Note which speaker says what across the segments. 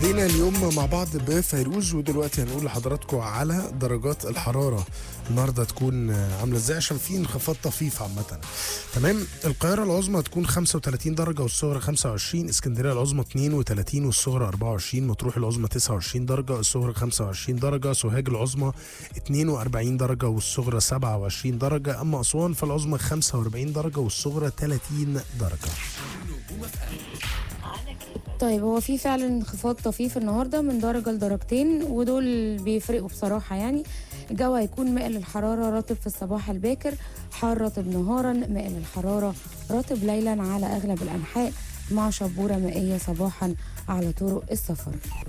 Speaker 1: بدينا اليوم مع بعض بفيروز ودلوقتي هنقول لحضراتكم على درجات الحراره النهارده تكون عامله ازاي عشان في انخفاض طفيف عامه تمام القاهره العظمى هتكون 35 درجه والصغرى 25 اسكندريه العظمى 32 والصغرى 24 مطروح العظمى 29 درجه الصغرى 25 درجه سوهاج العظمى 42 درجه والصغرى 27 درجه اما اسوان فالعظمى 45 درجه والصغرى 30 درجه
Speaker 2: طيب هو في فعلا انخفاض طفيف النهارده من درجه لدرجتين ودول بيفرقوا بصراحه يعني الجو هيكون مائل للحراره رطب في الصباح الباكر حار رطب نهارا مائل للحراره رطب ليلا على اغلب الانحاء مع شبوره مائيه صباحا على طرق السفر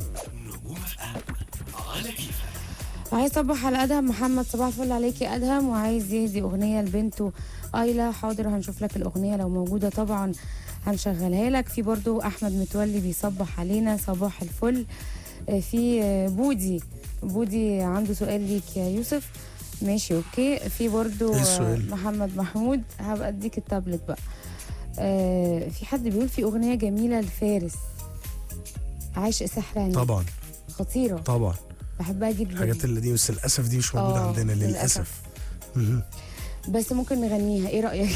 Speaker 2: عايز صبح على ادهم محمد صباح الفل عليك يا ادهم وعايز يهدي اغنيه لبنته ايلا حاضر هنشوف لك الاغنيه لو موجوده طبعا هنشغلها لك في برضو احمد متولي بيصبح علينا صباح الفل آه، في آه، بودي بودي عنده سؤال ليك يا يوسف ماشي اوكي في برضو
Speaker 1: إيه
Speaker 2: آه،
Speaker 1: السؤال؟
Speaker 2: محمد محمود هبقى اديك التابلت بقى آه، في حد بيقول في اغنيه جميله لفارس عايش سحراني
Speaker 1: طبعا
Speaker 2: خطيره
Speaker 1: طبعا
Speaker 2: بحبها جدا
Speaker 1: الحاجات اللي دي بس للاسف دي مش موجوده
Speaker 2: آه،
Speaker 1: عندنا
Speaker 2: للأسف.
Speaker 1: للاسف مهم.
Speaker 2: بس ممكن نغنيها ايه رايك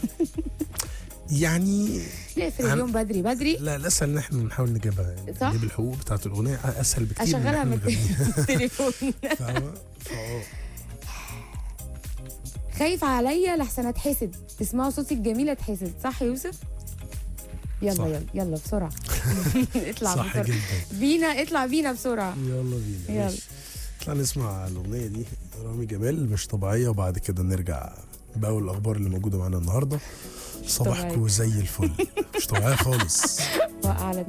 Speaker 1: يعني
Speaker 2: نقفل
Speaker 1: عن-
Speaker 2: اليوم بدري بدري
Speaker 1: لا الاسهل ان احنا نحاول نجيبها
Speaker 2: صح؟
Speaker 1: نجيب الحقوق بتاعت الاغنيه اسهل بكتير من إن
Speaker 2: اشغلها
Speaker 1: إحنا
Speaker 2: من
Speaker 1: نغنيها.
Speaker 2: التليفون
Speaker 1: فاهمة؟ فآه.
Speaker 2: خايف عليا لحسن اتحسد تسمعوا صوتي الجميل اتحسد صح يا يوسف يلا
Speaker 1: صح.
Speaker 2: يلا يلا بسرعه اطلع
Speaker 1: صح
Speaker 2: بسرعه
Speaker 1: جدا
Speaker 2: بينا اطلع بينا بسرعه
Speaker 1: يلا بينا
Speaker 2: يلا.
Speaker 1: ماشي. اطلع نسمع الاغنيه دي رامي جمال مش طبيعيه وبعد كده نرجع باقي الاخبار اللي موجوده معانا النهارده صباحكم
Speaker 2: طبيعية.
Speaker 1: زي الفل مش طبيعيه خالص
Speaker 2: وقع على